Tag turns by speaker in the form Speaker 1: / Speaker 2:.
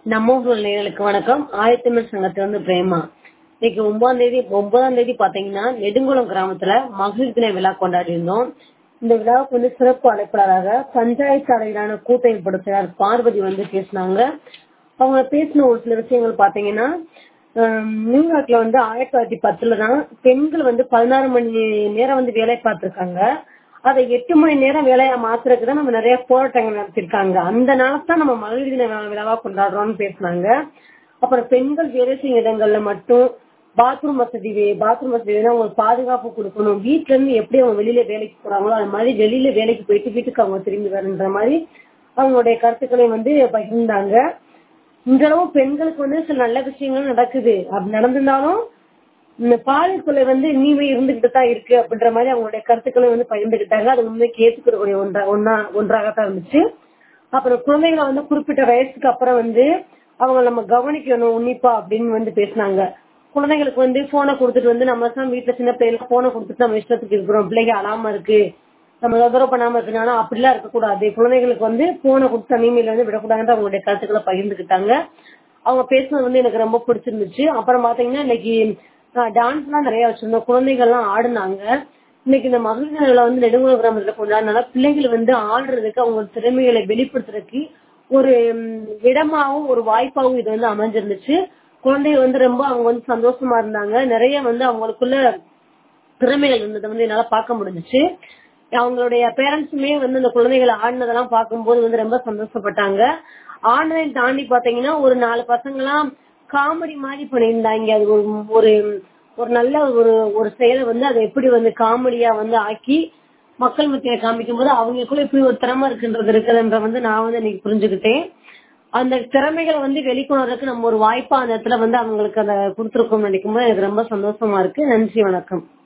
Speaker 1: நம்ம ஊர் நேயர்களுக்கு வணக்கம் ஆயத்தமிழ் சங்கத்துல இருந்து பிரேமா இன்னைக்கு ஒன்பதாம் தேதி ஒன்பதாம் தேதி பாத்தீங்கன்னா நெடுங்குளம் கிராமத்துல மகளிர் தின விழா கொண்டாடி இருந்தோம் இந்த விழாவுக்கு வந்து சிறப்பு அழைப்பாளராக பஞ்சாயத்து அளவிலான கூட்டமைப்படுத்தினார் பார்வதி வந்து பேசினாங்க அவங்க பேசின ஒரு சில விஷயங்கள் பாத்தீங்கன்னா ஹம், நியூயார்க்ல வந்து ஆயிரத்தி தொள்ளாயிரத்தி பத்துல தான் பெண்கள் வந்து பதினாறு மணி நேரம் வந்து வேலை பார்த்திருக்காங்க அதை எட்டு மணி நேரம் வேலையா மாத்துறதுக்கு தான் நம்ம நிறைய போராட்டங்கள் நடத்திருக்காங்க அந்த நாளத்தான் நம்ம மகளிர் தின விழா- விழாவா கொண்டாடுறோம்னு பேசினாங்க அப்புறம் பெண்கள் வேலை செய்யும் இடங்கள்ல மட்டும் பாத்ரூம் வசதி வே- பாத்ரூம் வசதி வேணும் அவங்களுக்கு பாதுகாப்பு கொடுக்கணும் வீட்ல இருந்து எப்படி அவங்க வெளியில வேலைக்கு போறாங்களோ அது மாதிரி வெளியில வேலைக்கு போயிட்டு வீட்டுக்கு அவங்க திரும்பி வரன்ற மாதிரி அவங்களுடைய கருத்துக்களை வந்து பகிர்ந்தாங்க இந்த அளவு பெண்களுக்கு வந்து சில நல்ல விஷயங்கள் நடக்குது அப்படி நடந்திருந்தாலும் இந்த பாலியல் கொலை வந்து இனிமே இருந்துகிட்டு தான் இருக்கு அப்படின்ற மாதிரி அவங்களுடைய கருத்துக்களை வந்து பகிர்ந்துகிட்டாங்க அது உண்மைக்கு ஏத்துக்கக்கூடிய ஒன்றா ஒன்னா ஒன்றாகத்தான் இருந்துச்சு அப்புறம் குழந்தைகளை வந்து குறிப்பிட்ட வயசுக்கு அப்புறம் வந்து அவங்க நம்ம கவனிக்கணும் உன்னிப்பா அப்படின்னு வந்து பேசினாங்க குழந்தைங்களுக்கு வந்து போனை கொடுத்துட்டு வந்து நம்ம தான் வீட்டுல சின்ன பிள்ளைங்க போனை கொடுத்துட்டு நம்ம இஷ்டத்துக்கு இருக்கிறோம் பிள்ளைங்க அழாம இருக்கு நம்ம தொந்தரவு பண்ணாம இருக்கணும் அப்படிலாம் இருக்கக்கூடாது குழந்தைங்களுக்கு வந்து போனை கொடுத்து தனிமையில வந்து விடக்கூடாதுன்னு அவங்களுடைய கருத்துக்களை பகிர்ந்துக்கிட்டாங்க அவங்க பேசுனது வந்து எனக்கு ரொம்ப பிடிச்சிருந்துச்சு அப்புறம் பாத்தீங்கன்னா இன்னைக்கு டான்ஸ் எல்லாம் நிறைய வச்சிருந்தோம் குழந்தைகள் எல்லாம் ஆடுனாங்க இன்னைக்கு இந்த மகளிர் தின விழா வந்து நெடுங்குள கிராமத்துல கொண்டாடினால பிள்ளைகள் வந்து ஆடுறதுக்கு அவங்க திறமைகளை வெளிப்படுத்துறதுக்கு ஒரு ம், இடமாவும் ஒரு வாய்ப்பாவும் இது வந்து அமைஞ்சிருந்துச்சு குழந்தைகள் வந்து ரொம்ப அவங்க வந்து சந்தோஷமா இருந்தாங்க நிறைய வந்து அவங்களுக்குள்ள திறமைகள் இருந்ததை வந்து என்னால பார்க்க முடிஞ்சுச்சு அவங்களுடைய பேரண்ட்ஸுமே வந்து அந்த குழந்தைகளை ஆடினதெல்லாம் பார்க்கும்போது வந்து ரொம்ப சந்தோஷப்பட்டாங்க ஆன்லைன் தாண்டி பாத்தீங்கன்னா ஒரு நாலு பசங்கலாம் காமெடி மாதிரி பண்ணியிருந்தாங்க அது ஒரு ஒரு ஒரு நல்ல ஒரு ஒரு செயலை வந்து அதை எப்படி வந்து காமெடியா வந்து ஆக்கி மக்கள் மத்தியில காமிக்கும் போது அவங்களுக்குள்ள இப்படி ஒரு திறமை இருக்குன்றது இருக்குதுன்ற வந்து நான் வந்து இன்னைக்கு புரிஞ்சுக்கிட்டேன் அந்த திறமைகளை வந்து வெளிக்கொணர்றதுக்கு நம்ம ஒரு வாய்ப்பா அந்த இடத்துல வந்து அவங்களுக்கு அதை கொடுத்துருக்கோம்னு நினைக்கும் போது எனக்கு ரொம்ப சந்தோஷமா இருக்கு நன்றி வணக்கம்